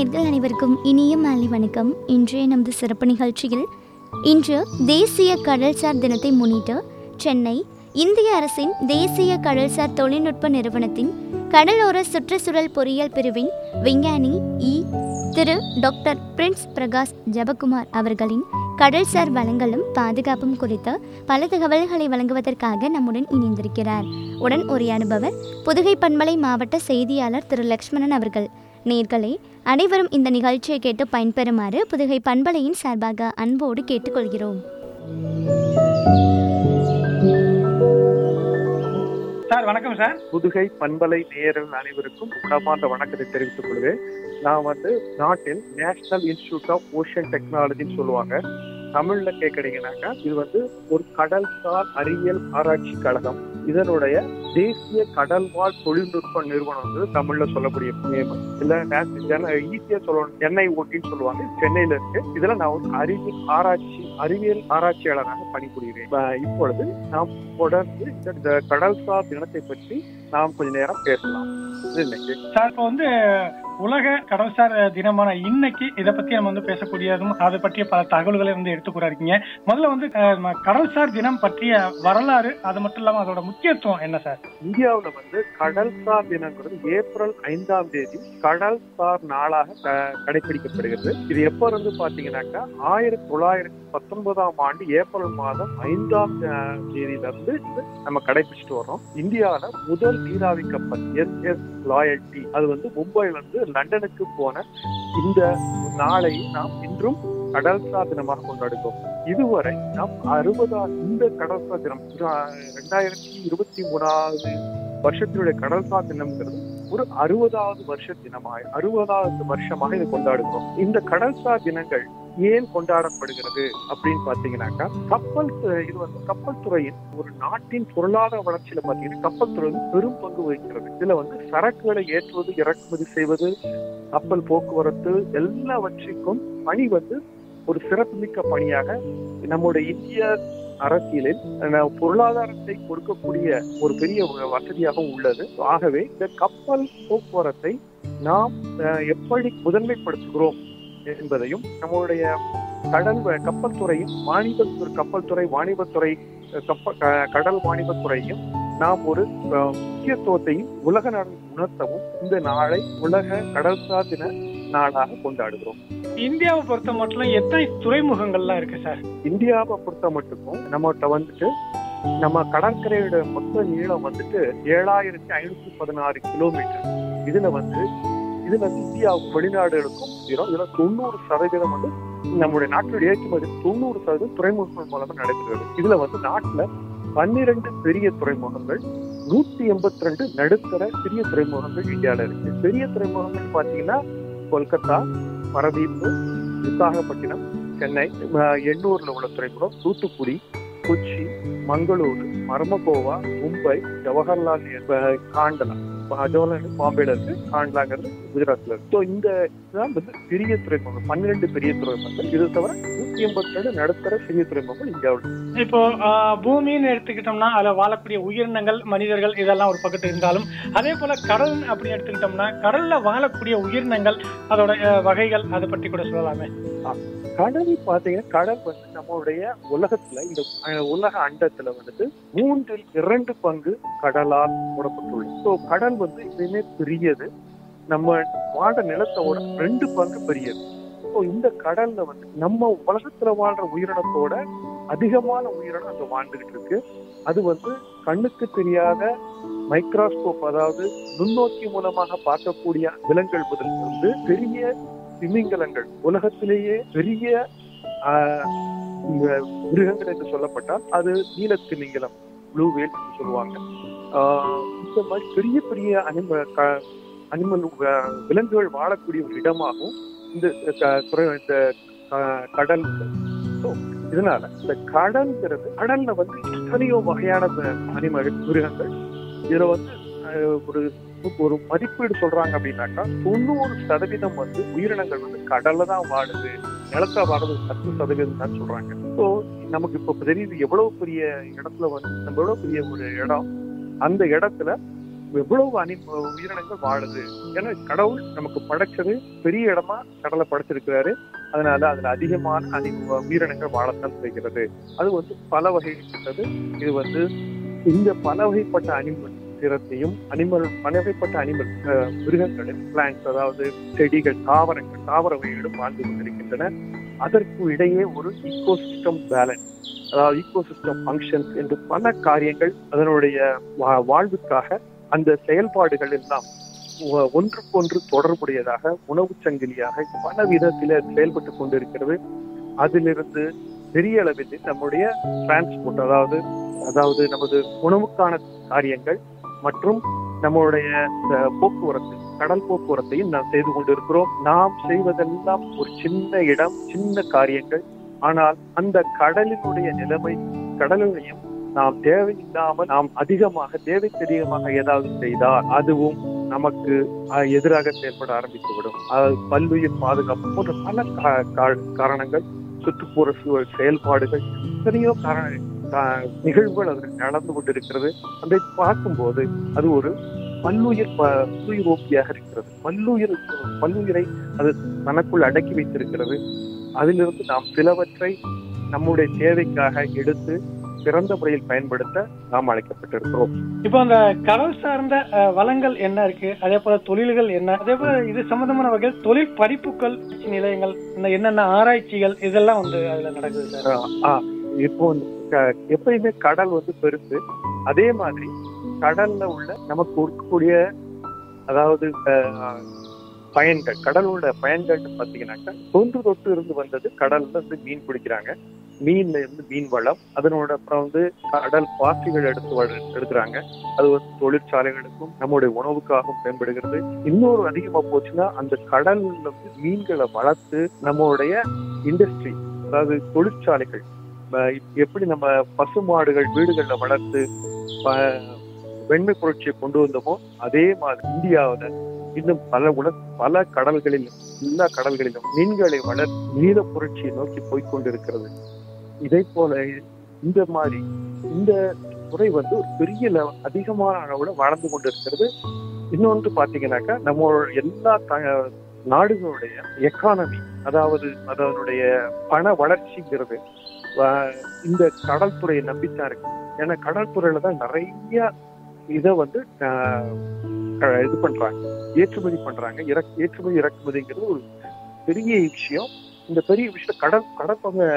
நேர்கள் அனைவருக்கும் இனிய மாலை வணக்கம் இன்றைய நமது சிறப்பு நிகழ்ச்சியில் இன்று தேசிய கடல்சார் தினத்தை முன்னிட்டு சென்னை இந்திய அரசின் தேசிய கடல்சார் தொழில்நுட்ப நிறுவனத்தின் கடலோர சுற்றுச்சூழல் பொறியியல் பிரிவின் விஞ்ஞானி இ திரு டாக்டர் பிரின்ஸ் பிரகாஷ் ஜபகுமார் அவர்களின் கடல்சார் வளங்களும் பாதுகாப்பும் குறித்த பல தகவல்களை வழங்குவதற்காக நம்முடன் இணைந்திருக்கிறார் உடன் உரையாடுபவர் புதுகை பண்பலை மாவட்ட செய்தியாளர் திரு லக்ஷ்மணன் அவர்கள் நேர்களே அனைவரும் இந்த நிகழ்ச்சியை கேட்டு பயன்பெறுமாறு புதுகை பண்பலையின் சார்பாக அன்போடு கேட்டுக்கொள்கிறோம் சார் வணக்கம் சார் புதுகை பண்பலை நேயர்கள் அனைவருக்கும் உடமார்ந்த வணக்கத்தை தெரிவித்துக் கொள்கிறேன் நான் வந்து நாட்டில் நேஷனல் இன்ஸ்டிடியூட் ஆஃப் ஓஷன் டெக்னாலஜின்னு சொல்லுவாங்க தமிழ்ல கேட்கறீங்கன்னாக்கா இது வந்து ஒரு கடல்சார் அறிவியல் ஆராய்ச்சி கழகம் இதனுடைய தேசிய கடல்வாழ் தொழில்நுட்ப நிறுவனம் வந்து தமிழ்ல சொல்லக்கூடிய நியமம் இல்ல ஈஸியா சொல்லணும் எண்ணெய் ஓட்டின்னு சொல்லுவாங்க இது சென்னையில இருக்கு இதுல நான் ஒரு அறிவியல் ஆராய்ச்சி அறிவியல் ஆராய்ச்சியாளராக பணிபுரிகிறேன் இப்ப- இப்பொழுது நாம் தொடர்ந்து இந்த- இந்த கடல்சார் தினத்தை பற்றி நாம் கொஞ்ச நேரம் பேசலாம் இது இன்னைக்கு சார் இப்போ வந்து உலக கடல்சார் தினமான இன்னைக்கு இதை பத்தி நம்ம வந்து பேசக்கூடியதும் அதை பற்றிய பல தகவல்களை வந்து எடுத்துக்கூட இருக்கீங்க முதல்ல வந்து அஹ், ம- கடல்சார் தினம் பற்றிய வரலாறு அது மட்டும் இல்லாம அதோட முக்கியத்துவம் என்ன சார் இந்தியாவுல வந்து கடல்சார் தினங்கிறது ஏப்ரல் ஐந்தாம் தேதி கடல்சார் நாளாக க- கடைபிடிக்கப்படுகிறது இது எப்ப இருந்து பாத்தீங்கன்னாக்கா ஆயிரத்தி தொள்ளாயிரத்தி பத்தொன்பதாம் ஆண்டு ஏப்ரல் மாதம் ஐந்தாம் அஹ், தேதியில இருந்து இது நம்ம கடைபிடிச்சிட்டு வர்றோம் இந்தியாவில முதல் நீராவி கப்பல் எஸ் எஸ் லாயல்டி அது வந்து மும்பைல இருந்து லண்டனுக்கு போன இந்த நாளை நாம் இன்றும் கடல்சார் தினமாக கொண்டாடுகிறோம் இதுவரை நாம் அறுபதாம் இந்த கடல்சார் தினம் ரெண்டாயிரத்தி இருபத்தி மூணாவது வருஷத்தினுடைய கடல்சார் தினம்ங்கிறது ஒரு அறுபதாவது வருஷ தினமாக அறுபதாவது வருஷமாக இதை கொண்டாடுகிறோம் இந்த கடல்சார் தினங்கள் ஏன் கொண்டாடப்படுகிறது அப்படின்னு பாத்தீங்கன்னாக்கா கப்பல் து- இது வந்து கப்பல் துறையின் ஒரு நாட்டின் பொருளாதார வளர்ச்சியில பாத்தீங்கன்னா கப்பல் துறை வந்து பெரும் பங்கு வகிக்கிறது இதுல வந்து சரக்குகளை ஏற்றுவது இறக்குமதி செய்வது கப்பல் போக்குவரத்து எல்லாவற்றிற்கும் பணி வந்து ஒரு சிறப்புமிக்க பணியாக நம்முடைய இந்திய அரசியலில் அஹ், பொருளாதாரத்தை கொடுக்கக்கூடிய ஒரு பெரிய வ- வசதியாக உள்ளது ஆகவே இந்த கப்பல் போக்குவரத்தை நாம் அஹ், எப்படி முதன்மைப்படுத்துகிறோம் என்பதையும் நம்மளுடைய கடல் வ- கப்பல் துறையும் வாணிப கப்பல் துறை வாணிபத்துறை அஹ், கப்ப க- கடல் வாணிபத்துறையும் நாம் ஒரு அஹ், முக்கியத்துவத்தையும் உலக நாடு உணர்த்தவும் இந்த நாளை உலக கடல்சார் தின நாளாக கொண்டாடுகிறோம் இந்தியாவை பொறுத்த மட்டும் எத்தனை துறைமுகங்கள்லாம் இருக்கு சார் இந்தியாவை பொறுத்த மட்டுக்கும் நம்மகிட்ட வந்துட்டு நம்ம கடற்கரையோட மொத்த நீளம் வந்துட்டு ஏழாயிரத்தி ஐநூத்தி பதினாறு கிலோமீட்டர் இதுல வந்து இதுல வந்து இந்தியாவுக்கும் வெளிநாடுகளுக்கும் இருக்கிறோம் இதுல தொண்ணூறு சதவீதம் வந்து நம்முடைய நாட்டுடைய ஏற்றுமதி தொண்ணூறு சதவீதம் துறைமுகங்கள் மூலமா நடக்கிறது இதுல வந்து நாட்டுல பன்னிரண்டு பெரிய துறைமுகங்கள் நூத்தி எண்பத்தி ரெண்டு நடுத்தர சிறிய துறைமுகங்கள் இந்தியால இருக்கு பெரிய துறைமுகங்கள் பாத்தீங்கன்னா கொல்கத்தா பரதீப்பு விசாகப்பட்டினம் சென்னை அஹ், எண்ணூர்ல உள்ள துறைமுகம் தூத்துக்குடி கொச்சி மங்களூரு மர்மகோவா மும்பை ஜவஹர்லால் நேரு, அஹ், காண்டலா பா- ஜவஹர்லால் பாம்பேல இருக்கு காண்டலாங்கிறது குஜராத்ல இருக்கு ஸோ இந்த இதுதான் வந்து பெரிய துறைமுகம் பன்னிரெண்டு பெரிய துறைமுகங்கள் இது தவிர நூத்தி எண்பத்தி ரெண்டு நடுத்தர சிறிய துறைமுகங்கள் இந்தியாவில் இருக்கு. இப்போ ஆஹ், பூமின்னு எடுத்துக்கிட்டோம்னா அதுல வாழக்கூடிய உயிரினங்கள் மனிதர்கள் இதெல்லாம் ஒரு பக்கத்து இருந்தாலும் அதே போல கடல் அப்படின்னு எடுத்துக்கிட்டோம்னா கடல்ல வாழக்கூடிய உயிரினங்கள் அதோட ஆஹ், வகைகள் அதை பற்றி கூட சொல்லலாமே கடல் பாத்தீங்கன்னா கடல் வந்து நம்மளுடைய உலகத்துல இந்த அஹ், உலக அண்டத்துல வந்துட்டு மூன்றில் இரண்டு பங்கு கடலால் மூடப்பட்டுள்ளது ஸோ கடல் வந்து எப்பயுமே பெரியது நம்ம வாழ்ற நிலத்தோட ரெண்டு பங்கு பெரியது ஸோ இந்த கடல்ல வந்து நம்ம உலகத்துல வாழ்ற உயிரினத்தோட அதிகமான உயிரினம் அங்க வாழ்ந்துகிட்டு இருக்கு அது வந்து கண்ணுக்கு தெரியாத மைக்ரோஸ்கோப் அதாவது நுண்ணோக்கி மூலமாக பார்க்கக்கூடிய விலங்குகள் முதல் வந்து பெரிய திமிங்கலங்கள் உலகத்திலேயே பெரிய ஆஹ், இந்த மிருகங்கள் என்று சொல்லப்பட்டால் அது நீல திமிங்கலம் ப்ளூ வேல் சொல்லுவாங்க ஆஹ், இந்த மாதிரி பெரிய பெரிய அனிம அனிமல் விலங்குகள் வாழக்கூடிய ஒரு இடமாகவும் இந்த க- துறை- இந்த க- கடல் இருக்கு. So, இதனால இந்த கடல்ங்கிறது கடல்ல வந்து எத்தனையோ வகையான அனிமல் மிருகங்கள் இதுல வந்து ஆஹ், ஒரு ஒரு மதிப்பீடு சொல்றாங்க அப்படின்னாக்கா தொண்ணூறு சதவீதம் வந்து உயிரினங்கள் வந்து கடல்ல தான் வாழுது நிலத்துல வாழுது பத்து சதவீதம் தான் சொல்றாங்க ஸோ நமக்கு இப்ப தெரியுது எவ்வளவு பெரிய இடத்துல வந்து நம்ம எவ்வளவு பெரிய ஒரு இடம் அந்த இடத்துல எவ்வளவு அனி உயிரினங்கள் வாழுது ஏன்னா கடவுள் நமக்கு படைச்சது பெரிய இடமா கடலை படைச்சிருக்கிறாரு அதனால அதுல அதிகமான அனி உயிரினங்கள் வாழத்தான் செய்கிறது அது வந்து பல வகைப்பட்டது இது வந்து இந்த பல வகைப்பட்ட அனிமல் திறத்தையும் அனிமல் பல வகைப்பட்ட அனிமல் மிருகங்களும் பிளான்ஸ் அதாவது செடிகள் தாவரங்கள் தாவர வகைகளும் வாழ்ந்து கொண்டிருக்கின்றன அதற்கு இடையே ஒரு ஈகோசிஸ்டம் பேலன்ஸ் அதாவது ஈகோசிஸ்டம் ஃபங்க்ஷன்ஸ் என்று பல காரியங்கள் அதனுடைய வா- வாழ்வுக்காக அந்த செயல்பாடுகள் எல்லாம் ஒ- ஒன்றுக்கொன்று தொடர்புடையதாக உணவு சங்கிலியாக பல விதத்தில் செயல்பட்டு கொண்டிருக்கிறது அதிலிருந்து பெரிய அளவில் நம்முடைய டிரான்ஸ்போர்ட் அதாவது அதாவது நமது உணவுக்கான காரியங்கள் மற்றும் நம்மளுடைய அஹ், போக்குவரத்து கடல் போக்குவரத்தையும் நாம் செய்து கொண்டிருக்கிறோம் நாம் செய்வதெல்லாம் ஒரு சின்ன இடம் சின்ன காரியங்கள் ஆனால் அந்த கடலினுடைய நிலைமை கடலையும் நாம் தேவையில்லாமல் நாம் அதிகமாக தேவைக்கு அதிகமாக ஏதாவது செய்தால் அதுவும் நமக்கு அஹ், எதிராக செயல்பட ஆரம்பித்துவிடும் அது பல்லுயிர் பாதுகாப்பு போன்ற பல கா- கா- காரணங்கள் சுற்றுப்புற சூழல் செயல்பாடுகள் எத்தனையோ காரண கா- நிகழ்வுகள் அதில் நடந்து கொண்டிருக்கிறது அதை பார்க்கும்போது அது ஒரு பல்லுயிர் ப- பல்லுயிர் ஓப்பியாக இருக்கிறது பல்லுயிர் பல்லுயிரை அது தனக்குள் அடக்கி வைத்திருக்கிறது அதிலிருந்து நாம் சிலவற்றை நம்முடைய தேவைக்காக எடுத்து சிறந்த முறையில் பயன்படுத்த நாம் அழைக்கப்பட்டிருக்கிறோம் இப்போ அந்த கடல் சார்ந்த அஹ், வளங்கள் என்ன இருக்கு அதே போல தொழில்கள் என்ன அதே போல இது சம்பந்தமான வகையில் தொழில் படிப்புகள் நிலையங்கள் இந்த என்னென்ன ஆராய்ச்சிகள் இதெல்லாம் வந்து அதுல நடக்குது சார் ஆஹ் ஆஹ் இப்போ வந்து க- எப்பயுமே கடல் வந்து பெருசு அதே மாதிரி கடல்ல உள்ள நமக்கு இருக்கக்கூடிய அதாவது ஆஹ், பயன்கள் கடலோட பயன்கள் பாத்தீங்கன்னாக்கா தொன்று தொட்டு இருந்து வந்தது கடல்ல இருந்து மீன் பிடிக்கிறாங்க மீன்ல இருந்து மீன் வளம் அதனோட அப்புறம் வந்து கடல் பாசிகள் எடுத்து வ- எடுக்கிறாங்க அது வந்து தொழிற்சாலைகளுக்கும் நம்முடைய உணவுக்காகவும் பயன்படுகிறது இன்னொரு அதிகமா போச்சுன்னா அந்த கடல்ல வந்து மீன்களை வளர்த்து நம்மளுடைய இண்டஸ்ட்ரி அதாவது தொழிற்சாலைகள் அஹ் இப்- எப்படி நம்ம பசுமாடுகள் வீடுகள்ல வளர்த்து ப- வெண்மை புரட்சியை கொண்டு வந்தோமோ அதே மாதிரி இந்தியாவுல இன்னும் பல உல பல கடல்களிலும் எல்லா கடல்களிலும் மீன்களை வளர் நீல புரட்சியை நோக்கி போய்க்கொண்டிருக்கிறது இதை போல இந்த மாதிரி இந்த துறை வந்து ஒரு பெரிய level- அதிகமான அளவுல வளர்ந்து கொண்டிருக்கிறது இன்னொன்று பாத்தீங்கன்னாக்கா நம்ம எல்லா த- நாடுகளுடைய எக்கானமி அதாவது அதனுடைய பண வளர்ச்சிங்கிறது வ- இந்த கடல் துறையை நம்பித்தான் இருக்கு ஏன்னா கடல் துறையில தான் நிறைய இதை வந்து ஆஹ், க- இது பண்றாங்க ஏற்றுமதி பண்றாங்க இறக் ஏற்றுமதி இறக்குமதிங்கிறது ஒரு பெரிய விஷயம் இந்த பெரிய விஷயம் கடல் கடற்பங்க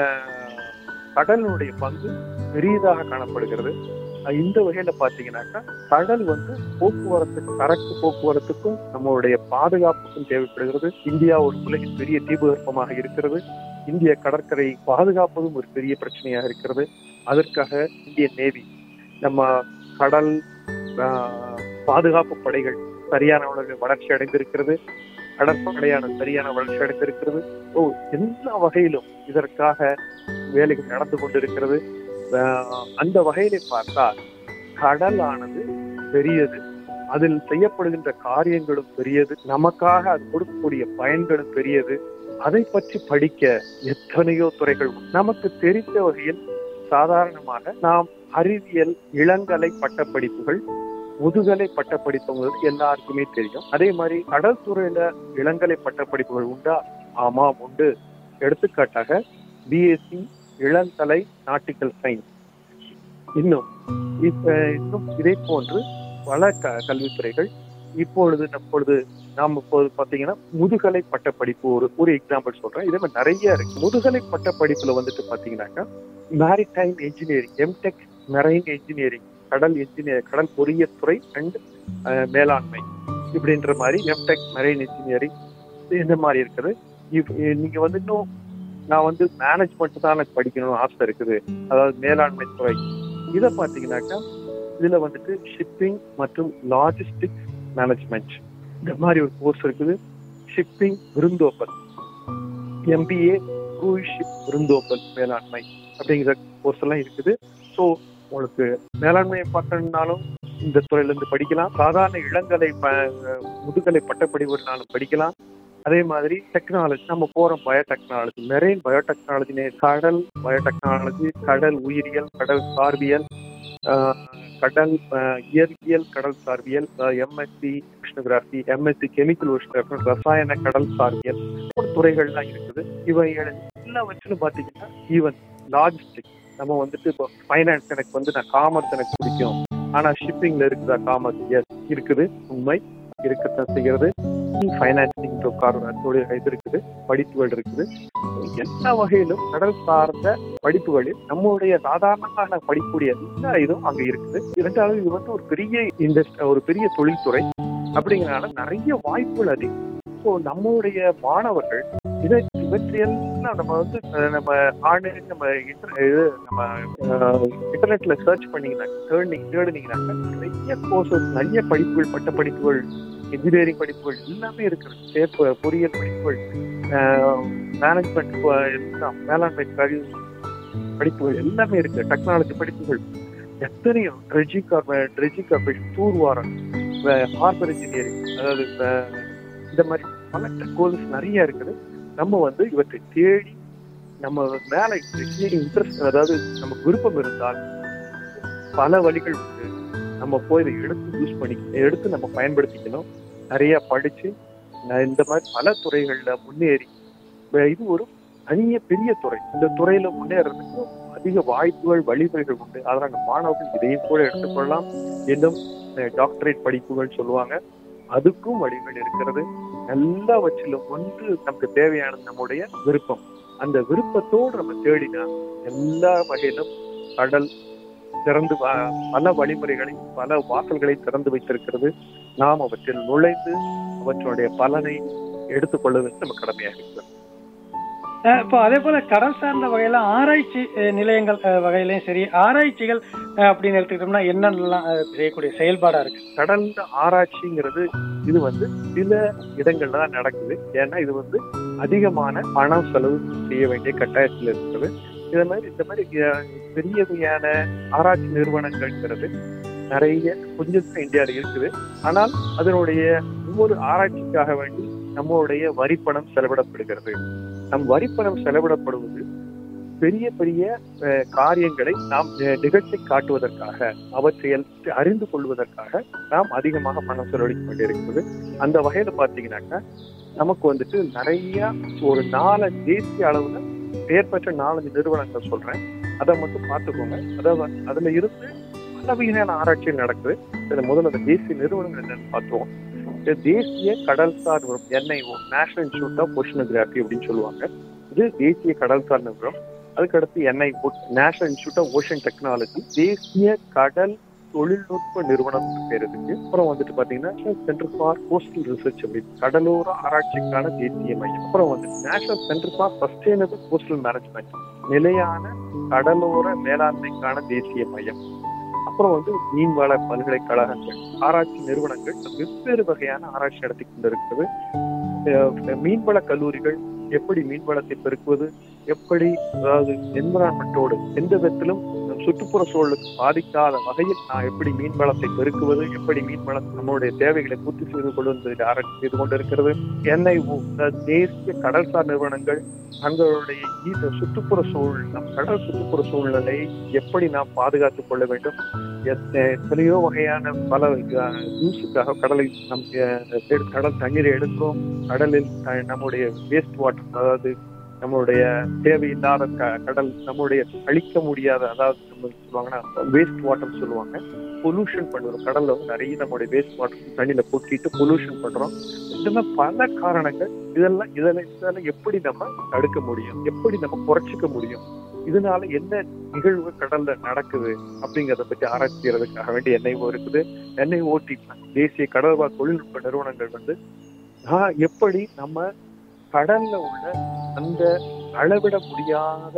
கடலினுடைய பங்கு பெரியதாக காணப்படுகிறது அஹ் இந்த வகையில பாத்தீங்கன்னாக்கா கடல் வந்து போக்குவரத்து சரக்கு போக்குவரத்துக்கும் நம்மளுடைய பாதுகாப்புக்கும் தேவைப்படுகிறது இந்தியா ஒரு உலகின் பெரிய தீபகற்பமாக இருக்கிறது இந்திய கடற்கரை பாதுகாப்பதும் ஒரு பெரிய பிரச்சனையாக இருக்கிறது அதற்காக இந்திய நேவி நம்ம கடல் ஆஹ், பாதுகாப்பு படைகள் சரியான அளவில் வளர்ச்சி அடைந்திருக்கிறது கடற்படையான சரியான வளர்ச்சி அடைந்திருக்கிறது ஓ எல்லா வகையிலும் இதற்காக வேலைகள் நடந்து கொண்டிருக்கிறது ஆஹ், அந்த வகையிலே பார்த்தால் கடலானது பெரியது அதில் செய்யப்படுகின்ற காரியங்களும் பெரியது நமக்காக அது கொடுக்கக்கூடிய பயன்களும் பெரியது அதை பற்றி படிக்க எத்தனையோ துறைகள் உண்டு. நமக்கு தெரிந்த வகையில் சாதாரணமாக நாம் அறிவியல் இளங்கலை பட்டப்படிப்புகள் முதுகலை பட்டப்படிப்புகள் எல்லாருக்குமே தெரியும் அதே மாதிரி கடல் துறையில இளங்கலை பட்டப்படிப்புகள் உண்டா ஆமாம் உண்டு எடுத்துக்காட்டாக பிஎஸ்சி இளங்கலை நாட்டிக்கல் சயின்ஸ் இன்னும் இப்ப இன்னும் இதை போன்று பல க கல்வித்துறைகள் இப்பொழுது அப்பொழுது நாம் இப்போது பாத்தீங்கன்னா முதுகலை பட்டப்படிப்பு ஒரு ஒரு எக்ஸாம்பிள் சொல்றேன் இதே மாதிரி நிறைய இருக்கு முதுகலை பட்டப்படிப்புல வந்துட்டு பாத்தீங்கன்னாக்கா maritime engineering MTech marine engineering கடல் இன்ஜினியர் கடல் பொறியியல் துறை அண்ட் மேலாண்மை இப்படின்ற மாதிரி எம்டெக் மெரைன் இன்ஜினியரிங் இந்த மாதிரி இருக்குது இப்- நீங்க வந்து இன்னும் நான் வந்து மேனேஜ்மெண்ட் தான் எனக்கு படிக்கணும்னு ஆசை இருக்குது அதாவது மேலாண்மை துறை இதை பார்த்தீங்கன்னாக்கா இதுல வந்துட்டு ஷிப்பிங் மற்றும் லாஜிஸ்டிக்ஸ் மேனேஜ்மெண்ட் இந்த மாதிரி ஒரு கோர்ஸ் இருக்குது ஷிப்பிங் விருந்தோப்பல் எம்பிஏ க்ரூஸ் ஷிப் விருந்தோப்பல் மேலாண்மை அப்படிங்கிற கோர்ஸ் எல்லாம் இருக்குது ஸோ உங்களுக்கு மேலாண்மையை பார்க்கணும்னாலும் இந்த துறையில இருந்து படிக்கலாம் சாதாரண இளங்கலை ப- முதுகலை பட்டப்படிவுனாலும் படிக்கலாம் அதே மாதிரி டெக்னாலஜி நம்ம போறோம் பயோடெக்னாலஜி மெரெயின் பயோடெக்னாலஜி கடல் பயோடெக்னாலஜி கடல் உயிரியல் கடல் சார்பியல் ஆஹ், கடல் அஹ், இயற்பியல் கடல் சார்பியல் MSc oceanography MSc chemical oceanography ரசாயன கடல் சார்பியல் ஒரு துறைகள்லாம் இருக்குது இவைகள் எல்லாவற்றிலும் பாத்தீங்கன்னா ஈவன் லாஜிஸ்டிக் நம்ம வந்துட்டு இப்போ ஃபைனான்ஸ் எனக்கு வந்து நான் காமர்ஸ் எனக்கு பிடிக்கும் ஆனா ஷிப்பிங்ல இருக்குதா காமர்ஸ் எஸ் இருக்குது உண்மை இருக்கத்தான் செய்கிறது ஃபைனான்சிங் தொழில் இது இருக்குது படிப்புகள் இருக்குது எல்லா வகையிலும் கடல் சார்ந்த படிப்புகளில் நம்மளுடைய சாதாரணமான படிப்புடைய எல்லா இதுவும் அங்க இருக்குது இரண்டாவது இது வந்து ஒரு பெரிய இண்டஸ்ட் ஒரு பெரிய தொழில்துறை அப்படிங்கறனால நிறைய வாய்ப்புகள் அதிகம் ஸோ நம்மளுடைய மாணவர்கள் இதை இவற்றையெல்லாம் நம்ம வந்து அஹ், நம்ம ஆன்லைன் நம்ம inter- இது நம்ம இன்டர்நெட்ல சர்ச் பண்ணீங்கன்னா தேர்னிங் தேடுனீங்கன்னாக்கா நிறைய கோர்சஸ் நிறைய படிப்புகள் பட்ட படிப்புகள் இன்ஜினியரிங் படிப்புகள் எல்லாமே இருக்குது சேப்ப பொறியியல் படிப்புகள் மேனேஜ்மெண்ட் எல்லாம் மேலாண்மை கல்வி படிப்புகள் எல்லாமே இருக்கு டெக்னாலஜி படிப்புகள் எத்தனையோ ட்ரெஜிங் கார்பரேட் ட்ரெஜிங் கார்பரேஷன் டூர்வாரம் ஹார்பர் இன்ஜினியரிங் அதாவது அஹ், இந்த மாதிரி பல கோர்ஸ் நிறைய இருக்குது நம்ம வந்து இவற்றை தேடி நம்ம மேல இன்ட்ரெஸ்ட் அதாவது நமக்கு விருப்பம் இருந்தால் பல வழிகள் உண்டு நம்ம போய் இதை எடுத்து யூஸ் பண்ணி எடுத்து நம்ம பயன்படுத்திக்கணும் நிறைய படிச்சு நான் இந்த மாதிரி பல துறைகள்ல முன்னேறி வே- இது ஒரு தனிய பெரிய துறை இந்த துறையில முன்னேறதுக்கு அதிக வாய்ப்புகள் வழிமுறைகள் உண்டு அதனால மாணவர்கள் இதையும் கூட எடுத்துக்கொள்ளலாம் இன்னும் டாக்டரேட் படிப்புகள் சொல்லுவாங்க அதுக்கும் வழிகள் இருக்கிறது எல்லாவற்றிலும் ஒன்று நமக்கு தேவையானது நம்முடைய விருப்பம் அந்த விருப்பத்தோடு நம்ம தேடினா எல்லா வகையிலும் கடல் திறந்து வ- பல வழிமுறைகளை பல வாசல்களை திறந்து வைத்திருக்கிறது நாம் அவற்றில் நுழைந்து அவற்றுடைய பலனை எடுத்துக்கொள்வது நம்ம கடமையாக இருக்கிறது அஹ் இப்போ அதே போல கடல் சார்ந்த வகையில ஆராய்ச்சி அஹ், நிலையங்கள் அஹ், வகையிலயும் சரி ஆராய்ச்சிகள் அஹ், அப்படின்னு எடுத்துக்கிட்டோம்னா என்னென்னலாம் அஹ், செய்யக்கூடிய செயல்பாடா இருக்கு கடல்ல ஆராய்ச்சிங்கிறது இது வந்து சில இடங்கள்ல தான் நடக்குது ஏன்னா இது வந்து அதிகமான பணம் செலவு செய்ய வேண்டிய கட்டாயத்தில் இருக்கிறது இத மாதிரி இந்த மாதிரி அஹ், பெரிய வகையான ஆராய்ச்சி நிறுவனங்கள்ங்கிறது நிறைய கொஞ்சம் தான் இந்தியாவில் இருக்குது ஆனால் அதனுடைய ஒவ்வொரு ஆராய்ச்சிக்காக வேண்டி நம்மளுடைய வரிப்பணம் செலவிடப்படுகிறது நம் வரிப்பணம் செலவிடப்படுவது பெரிய பெரிய அஹ், காரியங்களை நாம் அஹ், நிகழ்த்தி காட்டுவதற்காக அவற்றை எல்லாம் அறிந்து கொள்வதற்காக நாம் அதிகமாக பணம் செலவழிக்க வேண்டியிருக்கிறது அந்த வகையில பாத்தீங்கன்னாக்கா நமக்கு வந்துட்டு நிறைய ஒரு நாலு தேசிய அளவுல பெயர் பெற்ற நாலஞ்சு நிறுவனங்கள் சொல்றேன் அதை மட்டும் பார்த்துக்கோங்க அதாவது அதுல இருந்து பல வகையான ஆராய்ச்சிகள் நடக்குது இதுல முதல்ல அந்த தேசிய நிறுவனங்கள் என்னன்னு பார்த்துருவோம் இந்த தேசிய கடல்சார் நிறுவனம் NIO national institute of oceanography அப்படின்னு சொல்லுவாங்க இது தேசிய கடல்சார் நிறுவனம் அதுக்கடுத்து NIO national institute of ocean technology தேசிய கடல் தொழில்நுட்ப நிறுவனம் பேர் இருக்கு அப்புறம் வந்துட்டு பாத்தீங்கன்னா சென்டர் ஃபார் கோஸ்டல் ரிசர்ச் அப்படின்னு கடலோர ஆராய்ச்சிக்கான தேசிய மையம் அப்புறம் வந்து national centre for sustainable coastal management நிலையான கடலோர மேலாண்மைக்கான தேசிய மையம் அப்புறம் வந்து மீன்வள பல்கலைக்கழகங்கள் ஆராய்ச்சி நிறுவனங்கள் வெவ்வேறு வகையான ஆராய்ச்சி நடத்தி கொண்டிருக்கிறது அஹ் மீன்வள கல்லூரிகள் எப்படி மீன்வளத்தை பெருக்குவது எப்படி அதாவது என்விரான்மெண்டோடு எந்த விதத்திலும் நம் சுற்றுப்புற சூழலுக்கு பாதிக்காத வகையில் நான் எப்படி மீன் வளத்தை பெருக்குவது எப்படி மீன் வளம் நம்மளுடைய தேவைகளை பூர்த்தி செய்து கொள்வது ஆராய்ச்சி செய்து கொண்டிருக்கிறது என்ஐஓ தேசிய கடல்சார் நிறுவனங்கள் தங்களுடைய ஈ- சுற்றுப்புற சூழல் நம் கடல் சுற்றுப்புற சூழ்நிலை எப்படி நாம் பாதுகாத்துக் கொள்ள வேண்டும் எத்த- எத்தனையோ வகையான பல யூஸுக்காக கடலை நம் அஹ், எடு- கடல் தண்ணீரை எடுக்கிறோம் கடலில் த- நம்முடைய வேஸ்ட் வாட்டர் அதாவது நம்மளுடைய தேவையில்லாத க- கடல் நம்மளுடைய அழிக்க முடியாத அதாவது நம்ம சொல்லுவாங்கன்னா வேஸ்ட் வாட்டர் சொல்லுவாங்க பொல்யூஷன் பண்ணுறோம் கடல்ல வந்து நிறைய நம்மளுடைய வேஸ்ட் வாட்டர் தண்ணியில கொட்டிட்டு பொல்யூஷன் பண்றோம் இதெல்லாம் பல காரணங்கள் இதெல்லாம் இதெல்லாம் இதெல்லாம் எப்படி நம்ம தடுக்க முடியும் எப்படி நம்ம குறைச்சிக்க முடியும் இதனால என்ன நிகழ்வு கடல்ல நடக்குது அப்படிங்கறத பத்தி ஆராய்ச்சி செய்யறதுக்காக வேண்டி என்ஐஓ இருக்குது என்ஐஓடி தேசிய கடல்வாழ் தொழில்நுட்ப நிறுவனங்கள் வந்து நான் எப்படி நம்ம கடல்ல உள்ள அந்த அளவிட முடியாத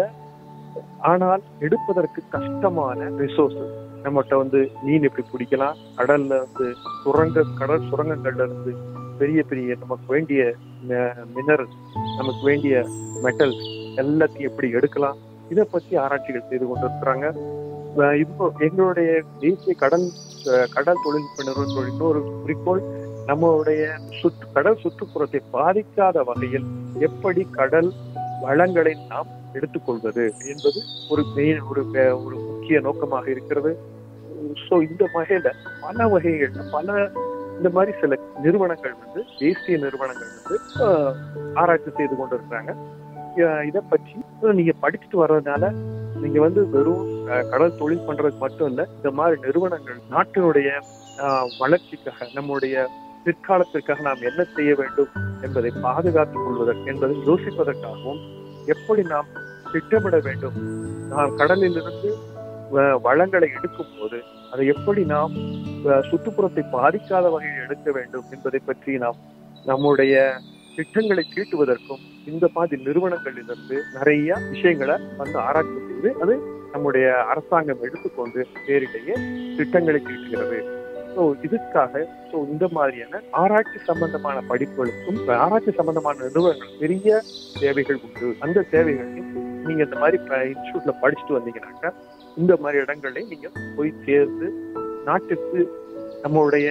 ஆனால் எடுப்பதற்கு கஷ்டமான ரிசோர்சஸ் நம்மகிட்ட வந்து மீன் எப்படி பிடிக்கலாம் கடல்ல வந்து சுரங்க கடல் சுரங்கங்கள்ல இருந்து பெரிய பெரிய நமக்கு வேண்டிய மினரல் நமக்கு வேண்டிய மெட்டல்ஸ் எல்லாத்தையும் எப்படி எடுக்கலாம் இதை பத்தி ஆராய்ச்சிகள் செய்து கொண்டிருக்கிறாங்க அஹ் இப்போ எங்களுடைய தேசிய கடல் அஹ் கடல் தொழில்நுட்ப நிறுவனத்தோட இன்னொரு குறிக்கோள் நம்மளுடைய சுற்று கடல் சுற்றுப்புறத்தை பாதிக்காத வகையில் எப்படி கடல் வளங்களை நாம் எடுத்துக்கொள்வது என்பது ஒரு மெயின் ஒரு அஹ் ஒரு முக்கிய நோக்கமாக இருக்கிறது ஸோ இந்த வகையில பல வகைகள்ல பல இந்த மாதிரி சில நிறுவனங்கள் வந்து தேசிய நிறுவனங்கள் வந்து ஆஹ், ஆராய்ச்சி செய்து கொண்டு இருக்கிறாங்க இதை பற்றி நீங்க படிச்சுட்டு வர்றதுனால நீங்க வந்து வெறும் அஹ், கடல் தொழில் பண்றதுக்கு மட்டும் இல்ல இந்த மாதிரி நிறுவனங்கள் நாட்டினுடைய ஆஹ், வளர்ச்சிக்காக நம்முடைய பிற்காலத்திற்காக நாம் என்ன செய்ய வேண்டும் என்பதை பாதுகாத்துக் கொள்வதற்கு என்பதை யோசிப்பதற்காகவும் எப்படி நாம் திட்டமிட வேண்டும் நாம் கடலிலிருந்து வ- வளங்களை எடுக்கும் போது அதை எப்படி நாம் அஹ், சுற்றுப்புறத்தை பாதிக்காத வகையில் எடுக்க வேண்டும் என்பதை பற்றி நாம் நம்முடைய திட்டங்களை தீட்டுவதற்கும் இந்த மாதிரி நிறுவனங்களிலிருந்து நிறைய விஷயங்களை வந்து ஆராய்ச்சி செய்து அது நம்முடைய அரசாங்கம் எடுத்துக்கொண்டு பேரிலேயே திட்டங்களை தீட்டுகிறது ஸோ இதுக்காக ஸோ இந்த மாதிரியான ஆராய்ச்சி சம்பந்தமான படிப்புகளுக்கும் ஆராய்ச்சி சம்பந்தமான நிறுவனங்கள் பெரிய தேவைகள் உண்டு அந்த தேவைகளையும் நீங்க இந்த மாதிரி இன்ஸ்டியூட்ல படிச்சுட்டு வந்தீங்கன்னாக்கா இந்த மாதிரி இடங்களை நீங்க போய் சேர்ந்து நாட்டுக்கு நம்மளுடைய